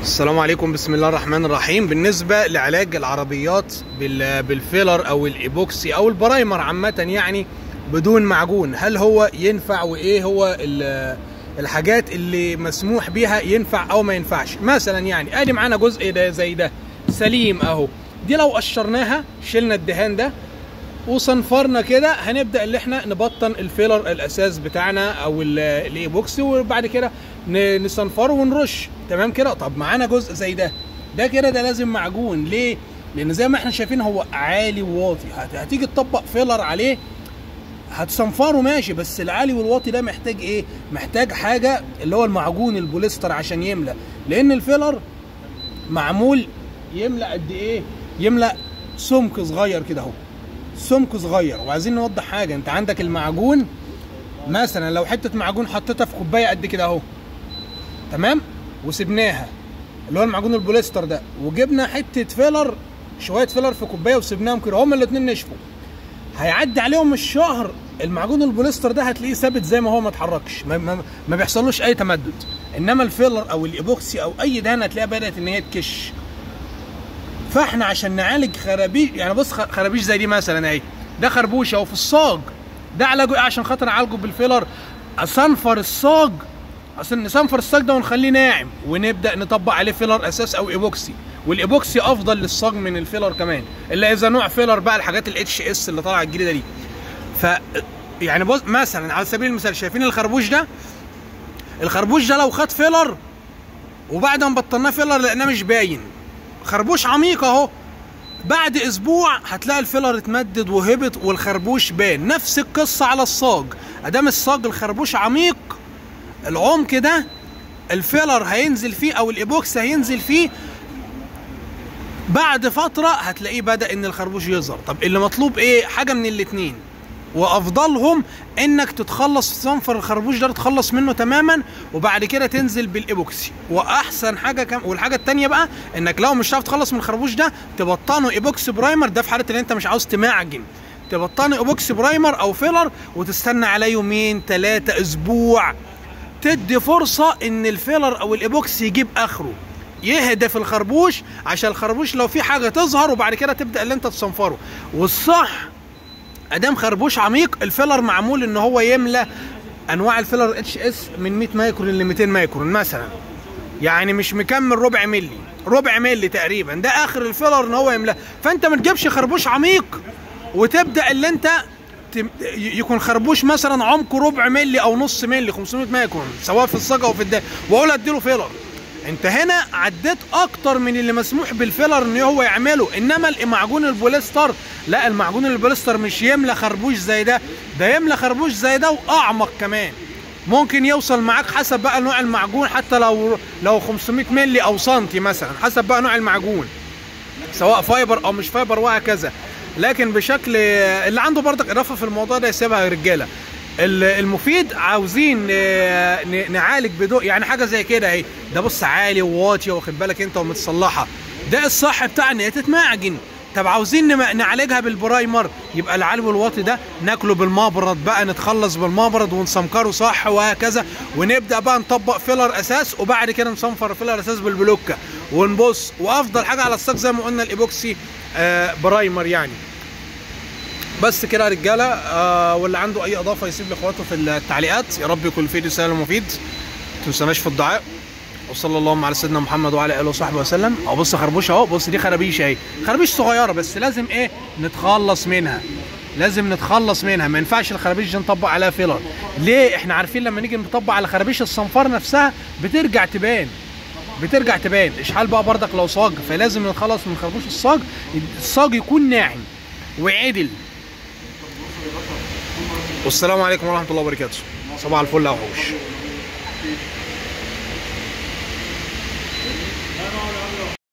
السلام عليكم بسم الله الرحمن الرحيم بالنسبة لعلاج العربيات بال- بالفيلر او الايبوكسي او البرايمر عامة يعني بدون معجون هل هو ينفع وايه هو ال- الحاجات اللي مسموح بيها ينفع او ما ينفعش مثلا يعني ادي معانا جزء ده زي ده سليم اهو دي لو قشرناها شلنا الدهان ده وصنفرنا كده هنبدا اللي احنا نبطن الفيلر الاساس بتاعنا او ال- الايبوكسي وبعد كده ن- نصنفره ونرش تمام كده طب معانا جزء زي ده ده كده ده لازم معجون ليه لان زي ما احنا شايفين هو عالي وواطي هت- هتيجي تطبق فيلر عليه هتصنفره ماشي بس العالي والواطي ده محتاج ايه محتاج حاجه اللي هو المعجون البوليستر عشان يملى لان الفيلر معمول يملى قد ايه يملى سمك صغير كده اهو سمك صغير وعايزين نوضح حاجه انت عندك المعجون مثلا لو حته معجون حطيتها في كوبايه قد كده اهو تمام وسبناها اللي هو المعجون البوليستر ده وجبنا حته فيلر شويه فيلر في كوبايه وسبناهم كده هما الاثنين نشفوا هيعدي عليهم الشهر المعجون البوليستر ده هتلاقيه ثابت زي ما هو ما اتحركش ما, ما, ما بيحصلوش اي تمدد انما الفيلر او الايبوكسي او اي دهان هتلاقيها بدات ان هي تكش فاحنا عشان نعالج خرابيش يعني بص خ- خرابيش زي دي مثلا اهي ده خربوش اهو في الصاج ده علاجه ايه عشان خاطر اعالجه بالفيلر اصنفر الصاج عشان نصنفر الصاج ده ونخليه ناعم ونبدا نطبق عليه فيلر اساس او ايبوكسي والايبوكسي افضل للصاج من الفيلر كمان الا اذا نوع فيلر بقى الحاجات الاتش اس اللي طالعه الجديده دي ف يعني بص مثلا على سبيل المثال شايفين الخربوش ده الخربوش ده لو خد فيلر وبعد ما بطلناه فيلر لقيناه مش باين خربوش عميق اهو بعد اسبوع هتلاقي الفيلر اتمدد وهبط والخربوش بان نفس القصه على الصاج ادام الصاج الخربوش عميق العمق ده الفيلر هينزل فيه او الايبوكس هينزل فيه بعد فتره هتلاقيه بدا ان الخربوش يظهر طب اللي مطلوب ايه حاجه من الاتنين وافضلهم انك تتخلص صنفر الخربوش ده تتخلص منه تماما وبعد كده تنزل بالايبوكسي واحسن حاجه كم والحاجه التانية بقى انك لو مش هتعرف تخلص من الخربوش ده تبطنه ايبوكسي برايمر ده في حاله ان انت مش عاوز تمعجن تبطنه ايبوكسي برايمر او فيلر وتستنى عليه يومين ثلاثه اسبوع تدي فرصه ان الفيلر او الايبوكسي يجيب اخره يهدى في الخربوش عشان الخربوش لو في حاجه تظهر وبعد كده تبدا اللي انت تصنفره والصح ادام خربوش عميق الفيلر معمول ان هو يملى انواع الفيلر اتش اس من 100 مايكرون ل 200 مايكرون مثلا يعني مش مكمل ربع ملي ربع ملي تقريبا ده اخر الفيلر ان هو يملى فانت ما تجيبش خربوش عميق وتبدا اللي انت تم- يكون خربوش مثلا عمقه ربع ملي او نص ملي 500 مايكرون سواء في الصاجه او في الدهان واقول اديله فيلر انت هنا عديت اكتر من اللي مسموح بالفيلر ان هو يعمله انما المعجون البوليستر لا المعجون البوليستر مش يملى خربوش زي ده ده يملى خربوش زي ده واعمق كمان ممكن يوصل معاك حسب بقى نوع المعجون حتى لو لو 500 ملي او سنتي مثلا حسب بقى نوع المعجون سواء فايبر او مش فايبر وهكذا لكن بشكل اللي عنده برضك اضافه في الموضوع ده يسيبها يا رجاله ال- المفيد عاوزين ن- ن- نعالج بدو يعني حاجه زي كده اهي ده بص عالي وواطي واخد بالك انت ومتصلحه ده الصح بتاع ان هي تتمعجن طب عاوزين نم- نعالجها بالبرايمر يبقى العالي والواطي ده ناكله بالمبرد بقى نتخلص بالمبرد ونسمكره صح وهكذا ونبدا بقى نطبق فيلر اساس وبعد كده نصنفر فيلر اساس بالبلوكه ونبص وافضل حاجه على الساق زي ما قلنا الايبوكسي آه برايمر يعني بس كده يا رجاله آه واللي عنده اي اضافه يسيب لاخواته في التعليقات يا رب يكون الفيديو سهل ومفيد ما تنسوناش في الدعاء وصلى اللهم على سيدنا محمد وعلى اله وصحبه وسلم اهو بص خربوش اهو بص دي خرابيش اهي خرابيش صغيره بس لازم ايه نتخلص منها لازم نتخلص منها ما ينفعش الخرابيش دي نطبق عليها فيلر ليه احنا عارفين لما نيجي نطبق على خرابيش الصنفار نفسها بترجع تبان بترجع تبان اشحال بقى بردك لو صاج فلازم نتخلص من خربوش الصاج الصاج يكون ناعم وعدل والسلام عليكم ورحمه الله وبركاته صباح الفل يا وحوش